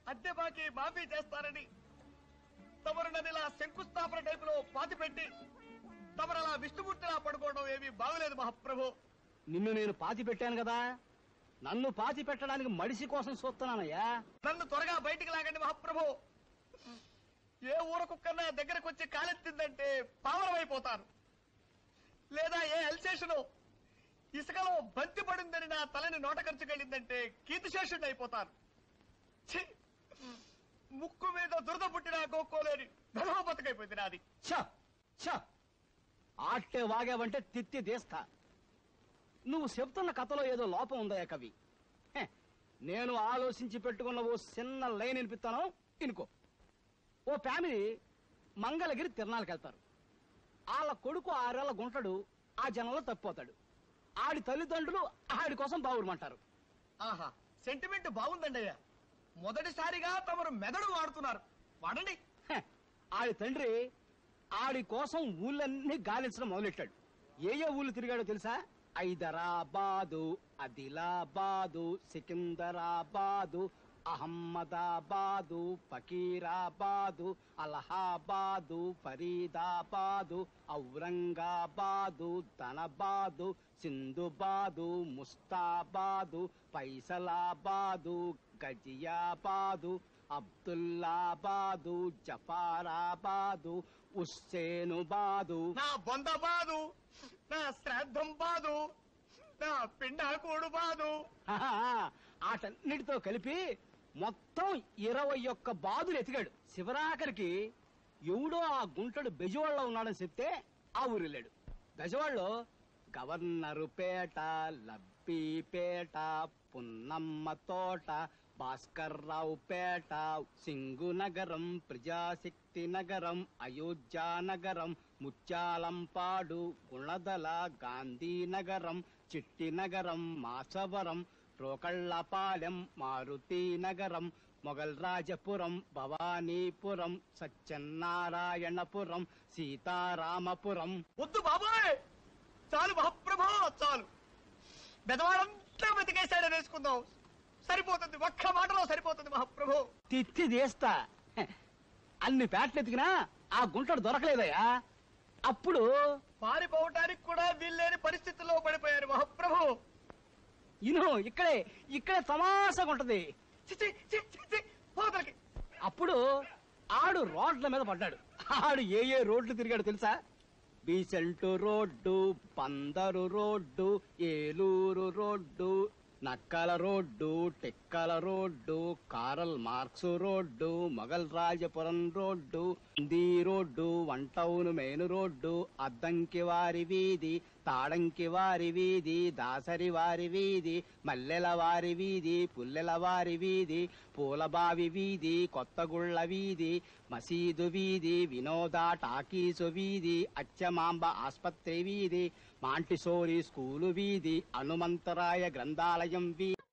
అద్దె బాకీ మాఫీ చేస్తారని తమరు నదిలా శంకుస్థాపన టైపులో పాతి పెట్టి తమరలా విష్ణుమూర్తిలా పడుకోవడం ఏమీ బాగలేదు మహాప్రభు నిన్ను నేను పాతి పెట్టాను కదా నన్ను పాతి పెట్టడానికి మడిసి కోసం చూస్తున్నానయ్యా నన్ను త్వరగా బయటికి లాగండి మహాప్రభు ఏ ఊర కుక్కన్నా దగ్గరకు వచ్చి కాలెత్తిందంటే పావనమైపోతాను లేదా ఏ అల్సేషను ఇసుకలో బంతి పడిందని నా తలని నోట ఖర్చుకెళ్ళిందంటే కీర్తిశేషుడిని అయిపోతాను ఛీ! ముక్కు మీద దురద పుట్టినా గోక్కోలేని ధర్మ బతుకైపోయింది నాది ఛ ఛ ఆట్టే వాగావంటే తిత్తి తీస్తా నువ్వు చెప్తున్న కథలో ఏదో లోపం ఉందయ్యా కవి హె, నేను ఆలోచించి పెట్టుకున్న ఓ చిన్న లైన్ వినిపిస్తాను ఇనుకో ఓ ఫ్యామిలీ మంగళగిరి తిరణాలకు వెళ్తారు వాళ్ళ కొడుకు ఆరేళ్ల గుంటడు ఆ జనంలో తప్పిపోతాడు ఆడి తల్లిదండ్రులు ఆడి కోసం బావురమంటారు ఆహా సెంటిమెంట్ బాగుందండి అయ్యా మొదటిసారిగా తమరు మెదడు వాడుతున్నారు వాడండి హె, ఆడి తండ్రి ఆడి కోసం ఊళ్ళన్నీ గాలించడం మొదలెట్టాడు ఏ ఏ ఊళ్ళు తిరిగాడో తెలుసా హైదరాబాదు ఆదిలాబాదు సికిందరాబాదు అహమ్మదాబాదు ఫకీరాబాదు అలహాబాదు ఫరీదాబాదు ఔరంగాబాదు ధనబాదు సింధుబాదు ముస్తాబాదు ఫైసలాబాదు గజియాబాదు అబ్దుల్లాబాదు జఫారాబాదు ఉస్సేనుబాదు నా బొంద బాదు నా శ్రాద్ధం బాదు నా పిండాకూడు బాదు ఆహా, ఆటన్నిటితో కలిపి మొత్తం ఇరవై ఒక్క బాదులు ఎతికాడు శివరాఖరికి ఎవడో ఆ గుంటడు బెజవాడలో ఉన్నాడని చెప్తే ఆ ఊరు వెళ్ళాడు బెజవాడలో గవర్నరు పేట లబ్బిపేట పున్నమ్మ తోట భాస్కర్ రావు పేట సింగు నగరం ప్రజాశక్తి నగరం అయోధ్య నగరం ముత్యాలంపాడు గుణదల గాంధీ నగరం చిట్టి నగరం మాచవరం రోకళ్ళపాలెం మారుతి నగరం మొగల్ రాజపురం భవానీపురం సత్యనారాయణపురం సీతారామపురం వద్దు బాబాయ్ చాలు మహాప్రభో చాలు బెదవాడంతా బతికేశాడని వేసుకుందాం సరిపోతుంది ఒక్క మాటలో సరిపోతుంది మహాప్రభు తిత్తి తీస్తా హె, అన్ని పేటలు ఎతికినా ఆ గుంటడు దొరకలేదయ్యా అప్పుడు పారిపోవటానికి కూడా వీల్లేని పరిస్థితుల్లో పడిపోయారు మహాప్రభు ఇను ఇక్కడే ఇక్కడే తమాషగా ఉంటది చిచి చి చి, చి పోతలకి అప్పుడు ఆడు రోడ్ల మీద పడ్డాడు ఆడు ఏ ఏ రోడ్లు తిరిగాడు తెలుసా బీసెంటు రోడ్డు పందరు road Eluru road Nakkala road Tekkala road Karl Marx road Mogal Rajapuram road Hindi road one town main road Addanki వారి వీధి తాడంకి వారి వీధి దాసరి వారి వీధి మల్లెల వారి వీధి పుల్లెల వారి వీధి పూలబావి వీధి కొత్తగుళ్ళ వీధి మసీదు వీధి వినోద టాకీసు వీధి అచ్చమాంబ ఆస్పత్రి వీధి మాంటిసోరి స్కూలు వీధి హనుమంతరాయ గ్రంథాలయం వీధి